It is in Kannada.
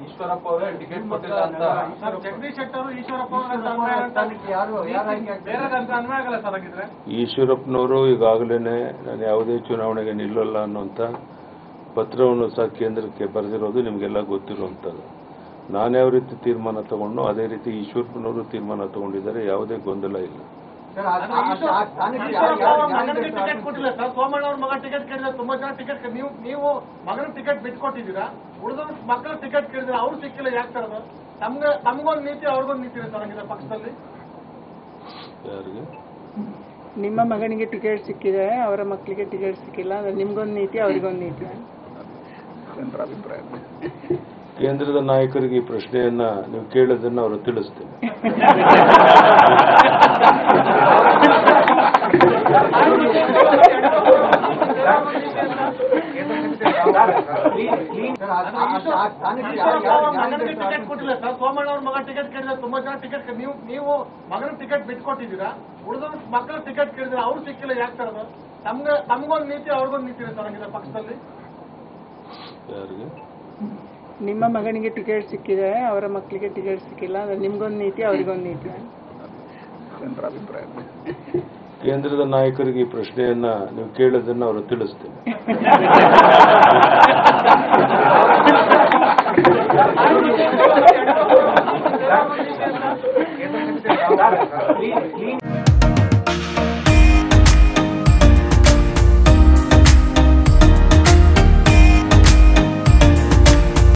ಈಶ್ವರಪ್ಪ ಅವರೇ ಟಿಕೆಟ್ ಕೊಟ್ಟಿಲ್ಲ ಅಂತ ಸರ್ ಜಗದೀಶ್ ಶೆಟ್ಟರ್ ಈಶ್ವರಪ್ಪ ಅವ್ರಂತ ಅನ್ವಯ ಅಂತ ಯಾರು ಯಾರು ಆಯ್ಕೆ ಆಗ್ತಾರೆ? ಬೇರೆದಂತ ಅನ್ವಯ ಆಗಲ್ಲ ಸರ್ ಹಾಗಿದ್ರೆ ಈಶ್ವರಪ್ಪನವರು ಈಗಾಗಲೇ ನಾನು ಯಾವುದೇ ಚುನಾವಣೆಗೆ ನಿಲ್ಲಲ್ಲ ಅನ್ನುವಂಥ ಪತ್ರವನ್ನು ಸಹ ಕೇಂದ್ರಕ್ಕೆ ಬರೆದಿರೋದು ನಿಮಗೆಲ್ಲ ಗೊತ್ತಿರುವಂಥದ್ದು ನಾನು ಯಾವ ರೀತಿ ತೀರ್ಮಾನ ತಗೊಂಡು ಅದೇ ರೀತಿ ಈಶ್ವರಪ್ಪನವರು ತೀರ್ಮಾನ ತಗೊಂಡಿದ್ದಾರೆ ಯಾವುದೇ ಗೊಂದಲ ಇಲ್ಲ ಸರ್, ಆ- ಆದ್ರೆ ಆ- ಆ- ಈಶ್ವರ- ಆ ಸ್ಥಾನಕ್ಕೆ ಯಾರು- ಈಶ್ವರಪ್ಪ ಯಾರು- ಅವ್ರ ಯಾರು ಮಗನಿಗೆ ಬೇಕು ಟಿಕೆಟ್ ಅಂತ ಕೊಟ್ಟಿಲ್ಲ ಸರ್ ಸೋಮಣ್ಣ ಅವ್ರ ಮಗ ಟಿಕೆಟ್ ಕೇಳಿದ್ರೆ ತುಂಬಾ ಜನ ಟಿಕೆಟ್ ನೀವು ನೀವು ಮಗನ ಟಿಕೆಟ್ ಬಿಟ್ಕೊಟ್ಟಿದ್ದೀರಾ ಉಳಿದ ಮಕ್ಕಳ ಟಿಕೆಟ್ ಕೇಳಿದ್ರೆ ಅವ್ರು ಸಿಕ್ಕಿಲ್ಲ ಯಾಕೆ ಸರ್ ಅದು ನಮ್ಗೆ ನಮ್ಗೊಂದು ನೀತಿ ಅವ್ರಿಗೊಂದು ನೀತಿ ಇದೆ ಸರ್ ಹಂಗಿದ್ರೆ ಪಕ್ಷದಲ್ಲಿ ಯಾರಿಗೆ ನಿಮ್ಮ ಮಗನಿಗೆ ಟಿಕೆಟ್ ಸಿಕ್ಕಿದೆ ಅವರ ಮಕ್ಕಳಿಗೆ ಟಿಕೆಟ್ ಸಿಕ್ಕಿಲ್ಲ ಅಂದ್ರೆ ನಿಮ್ಗೊಂದು ನೀತಿ ಅವ್ರಿಗೊಂದು ನೀತಿ ಕೇಂದ್ರದ ನಾಯಕರಿಗೆ ಈ ಪ್ರಶ್ನೆಯನ್ನ ನೀವು ಕೇಳೋದನ್ನ ಅವರು ತಿಳಿಸ್ತೀನಿ ಸರ್, ಆ- ಆ- ಆ- ಆ ಸ್ಥಾನಕ್ಕೆ ಯಾರು- ಈಶ್ವರಪ್ಪ ಯಾರು- ಅವ್ರ ಯಾರು ಮಗನಿಗೆ ಬೇಕು ಟಿಕೆಟ್ ಅಂತ ಕೊಟ್ಟಿಲ್ಲ ಸರ್ ಸೋಮಣ್ಣ ಅವ್ರ ಮಗ ಟಿಕೆಟ್ ಕೇಳಿದ್ರೆ ತುಂಬಾ ಜನ ಟಿಕೆಟ್ ನೀವು ನೀವು ಮಗನ ಟಿಕೆಟ್ ಬಿಟ್ಕೊಟ್ಟಿದ್ದೀರಾ ಉಳಿದ ಮಕ್ಕಳ ಟಿಕೆಟ್ ಕೇಳಿದ್ರೆ ಅವ್ರು ಸಿಕ್ಕಿಲ್ಲ ಯಾಕೆ ಸರ್ ಅದು ನಮ್ಗೆ ನಮ್ಗೊಂದು ನೀತಿ ಅವ್ರಿಗೊಂದು ನೀತಿ ಇದೆ ಸರ್ ಹಂಗಿದ್ರೆ ಪಕ್ಷದಲ್ಲಿ ಯಾರಿಗೆ ನಿಮ್ಮ ಮಗನಿಗೆ ಟಿಕೆಟ್ ಸಿಕ್ಕಿದೆ ಅವರ ಮಕ್ಕಳಿಗೆ ಟಿಕೆಟ್ ಸಿಕ್ಕಿಲ್ಲ ಅಂದ್ರೆ ನಿಮ್ಗೊಂದು ನೀತಿ ಅವ್ರಿಗೊಂದು ನೀತಿ ಕೇಂದ್ರದ ನಾಯಕರಿಗೆ ಈ ಪ್ರಶ್ನೆಯನ್ನ ನೀವು ಕೇಳೋದನ್ನ ಅವರು ತಿಳಿಸ್ತೀನಿ ಕ್ಲೀನ್